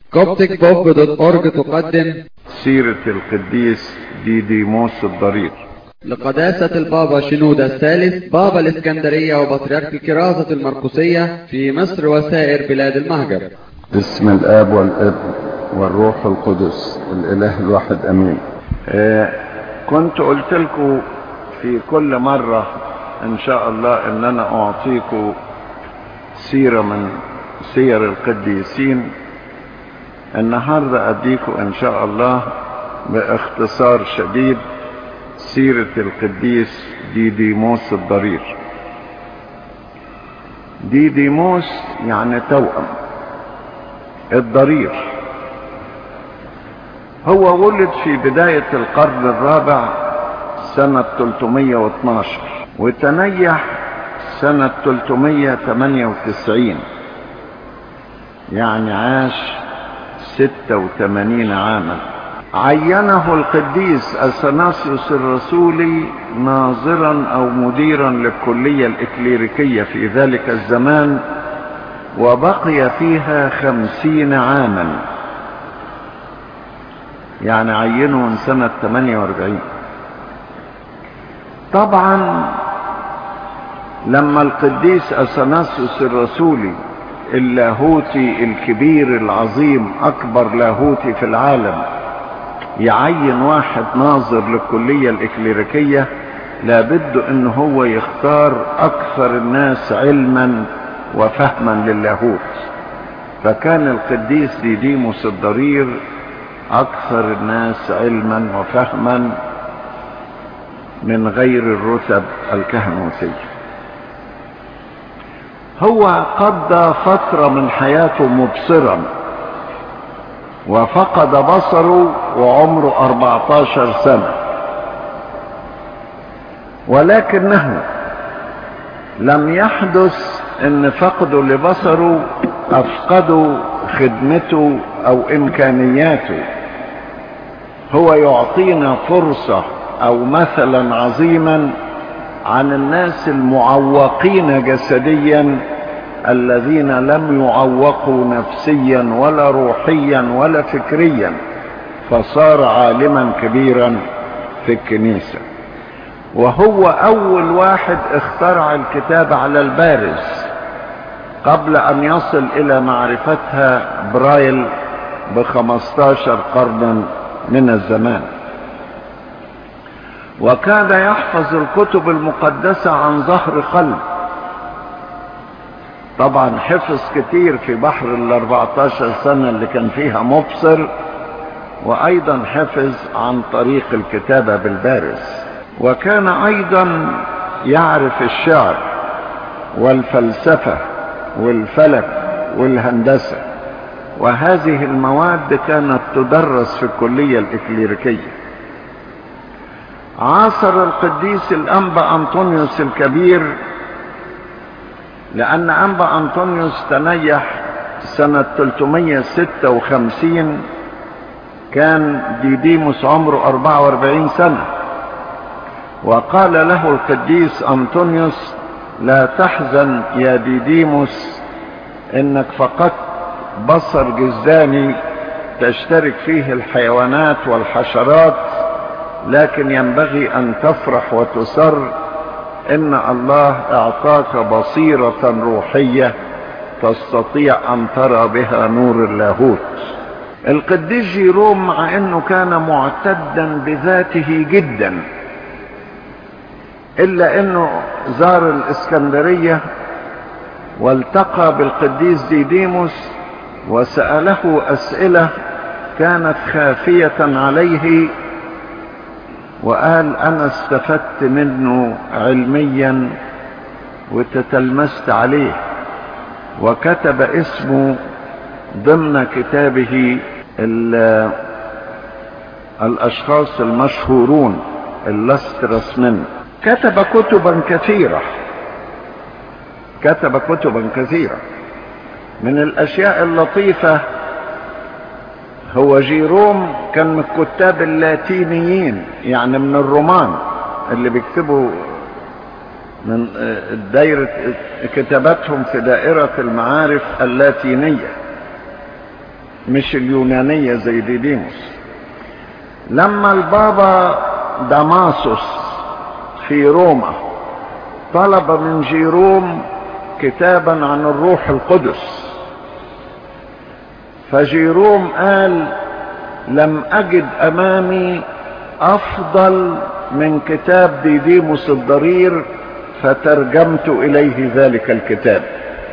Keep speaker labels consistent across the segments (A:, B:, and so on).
A: copticbob.org تقدم
B: سيرة القديس ديديموس الضرير
A: لقداسة البابا شنودة الثالث بابا الإسكندرية وبطريرك الكراسة المرقسية في مصر وسائر بلاد المهجر
B: باسم الآب والابن والروح القدس الإله الواحد أمين آه كنت قلت لكم في كل مرة إن شاء الله إن أنا أعطيكم سيرة من سير القديسين النهاردة أديكم إن شاء الله باختصار شديد سيرة القديس ديديموس الضرير ديديموس يعني توأم الضرير هو ولد في بداية القرن الرابع سنة 312 وتنيح سنة 398 يعني عاش 86 عاما عينه القديس اثناسيوس الرسولي ناظرا او مديرا للكلية الاكليريكية في ذلك الزمان وبقي فيها خمسين عاما يعني عينه من سنة 48 طبعا لما القديس اثناسيوس الرسولي اللاهوتي الكبير العظيم اكبر لاهوتي في العالم يعين واحد ناظر للكلية الاكليريكية لابد ان هو يختار اكثر الناس علما وفهما للاهوت فكان القديس ديديموس الضرير اكثر الناس علما وفهما من غير الرتب الكهنوتيه هو قضى فترة من حياته مبصرا وفقد بصره وعمره 14 سنة ولكنه لم يحدث ان فقده لبصره افقده خدمته او امكانياته هو يعطينا فرصة او مثلا عظيما عن الناس المعوقين جسديا الذين لم يعوقوا نفسيا ولا روحيا ولا فكريا فصار عالما كبيرا في الكنيسة وهو اول واحد اخترع الكتاب على البارز قبل ان يصل الى معرفتها برايل بخمستاشر قرنا من الزمان وكان يحفظ الكتب المقدسة عن ظهر قلب طبعا حفظ كتير في بحر ال 14 سنة اللي كان فيها مبصر وايضا حفظ عن طريق الكتابة بالبارز وكان ايضا يعرف الشعر والفلسفة والفلك والهندسة وهذه المواد كانت تدرس في الكلية الاكليريكية عاصر القديس الانبا انطونيوس الكبير لان انبا انطونيوس تنيح سنة 356 كان ديديموس عمره 44 سنة وقال له القديس انطونيوس لا تحزن يا ديديموس انك فقدت بصر جزاني تشترك فيه الحيوانات والحشرات لكن ينبغي ان تفرح وتسر ان الله اعطاك بصيرة روحية تستطيع ان ترى بها نور اللاهوت القديس جيروم مع انه كان معتدا بذاته جدا الا انه زار الاسكندرية والتقى بالقديس ديديموس وسأله اسئلة كانت خافية عليه وقال انا استفدت منه علميا وتتلمست عليه وكتب اسمه ضمن كتابه الاشخاص المشهورون اللسترس منه كتب كتبا كثيرة كتب كتبا كثيرة من الاشياء اللطيفة هو جيروم كان من الكتاب اللاتينيين يعني من الرومان اللي بيكتبوا من دايرة كتاباتهم في دائرة المعارف اللاتينية مش اليونانية زي ديديموس لما البابا داماسوس في روما طلب من جيروم كتابا عن الروح القدس فجيروم قال لم اجد امامي افضل من كتاب ديديموس الضرير فترجمت اليه ذلك الكتاب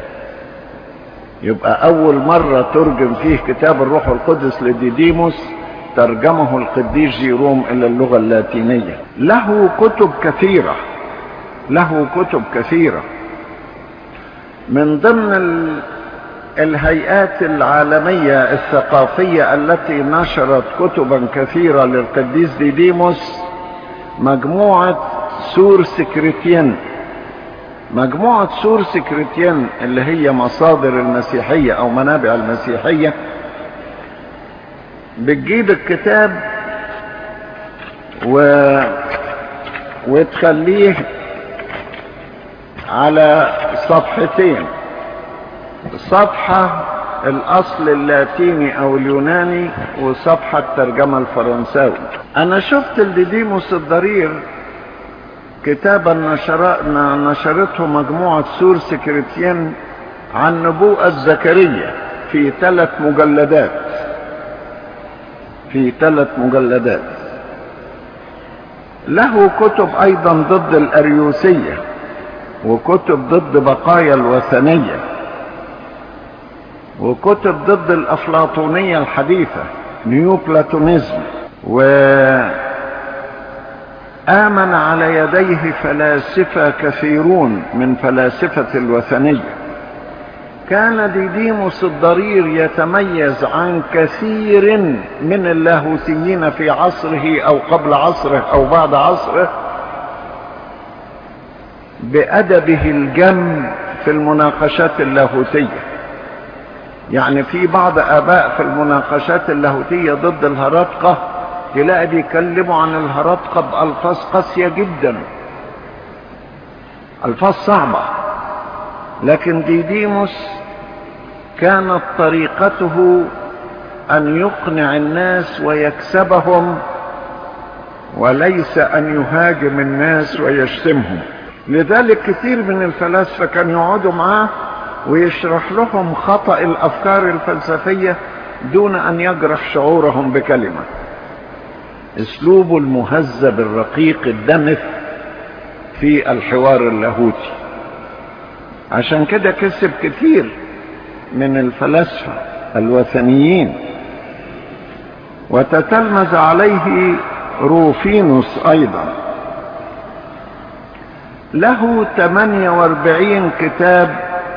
B: يبقى اول مرة ترجم فيه كتاب الروح القدس لديديموس ترجمه القديس جيروم الى اللغة اللاتينية له كتب كثيرة له كتب كثيرة من ضمن ال... الهيئات العالمية الثقافية التي نشرت كتبا كثيرة للقديس ديديموس مجموعة سور سكرتين مجموعة سور سكرتين اللي هي مصادر المسيحية او منابع المسيحية بتجيب الكتاب و... وتخليه على صفحتين صفحة الاصل اللاتيني او اليوناني وصفحة الترجمة الفرنساوي انا شفت الديديموس الضرير كتابا نشرته مجموعة سور سكرتين عن نبوءة زكريا في ثلاث مجلدات في ثلاث مجلدات له كتب ايضا ضد الاريوسية وكتب ضد بقايا الوثنية وكتب ضد الافلاطونية الحديثة نيو بلاتونيزم و آمن على يديه فلاسفة كثيرون من فلاسفة الوثنية كان ديديموس الضرير يتميز عن كثير من اللاهوتيين في عصره أو قبل عصره أو بعد عصره بأدبه الجم في المناقشات اللاهوتية يعني في بعض آباء في المناقشات اللاهوتية ضد الهرطقة تلاقي بيكلموا عن الهرطقة بألفاظ قاسية جدا ألفاظ صعبة لكن ديديموس كانت طريقته أن يقنع الناس ويكسبهم وليس أن يهاجم الناس ويشتمهم لذلك كثير من الفلاسفة كانوا يقعدوا معاه ويشرح لهم خطأ الأفكار الفلسفية دون أن يجرح شعورهم بكلمة اسلوبه المهذب الرقيق الدمث في الحوار اللاهوتي عشان كده كسب كتير من الفلاسفة الوثنيين وتتلمذ عليه روفينوس ايضا له 48 كتاب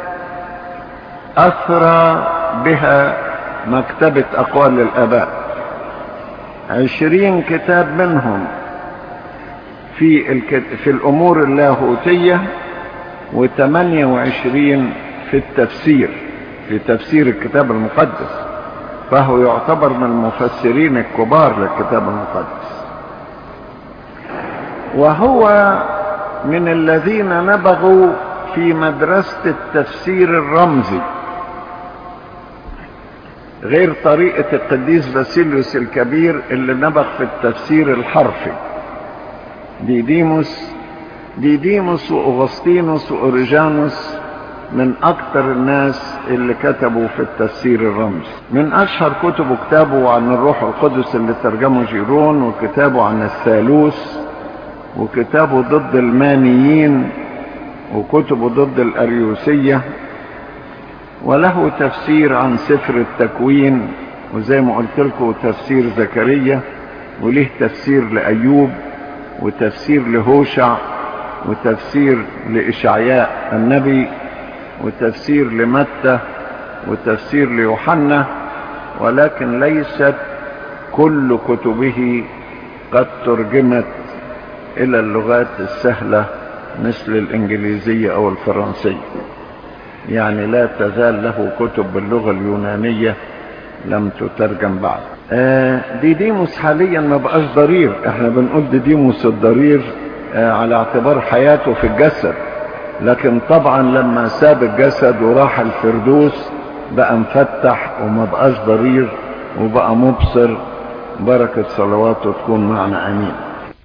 B: اثرى بها مكتبة اقوال الاباء عشرين كتاب منهم في, الكت... في الامور اللاهوتية وثمانية وعشرين في التفسير في تفسير الكتاب المقدس فهو يعتبر من المفسرين الكبار للكتاب المقدس وهو من الذين نبغوا في مدرسة التفسير الرمزي غير طريقة القديس باسيليوس الكبير اللي نبغ في التفسير الحرفي ديديموس ديديموس وأغسطينوس وأوريجانوس من أكثر الناس اللي كتبوا في التفسير الرمزي من أشهر كتبه كتابه عن الروح القدس اللي ترجمه جيرون وكتابه عن الثالوث وكتابه ضد المانيين وكتبه ضد الأريوسية وله تفسير عن سفر التكوين وزي ما قلت لكم تفسير زكريا وليه تفسير لأيوب وتفسير لهوشع وتفسير لإشعياء النبي وتفسير لمتى وتفسير ليوحنا ولكن ليست كل كتبه قد ترجمت إلى اللغات السهلة مثل الإنجليزية أو الفرنسية يعني لا تزال له كتب باللغة اليونانية لم تترجم بعد آه ديديموس حاليا ما بقاش ضرير احنا بنقول ديديموس الضرير آه على اعتبار حياته في الجسد لكن طبعا لما ساب الجسد وراح الفردوس بقى مفتح وما بقاش ضرير وبقى مبصر بركة صلواته تكون معنا امين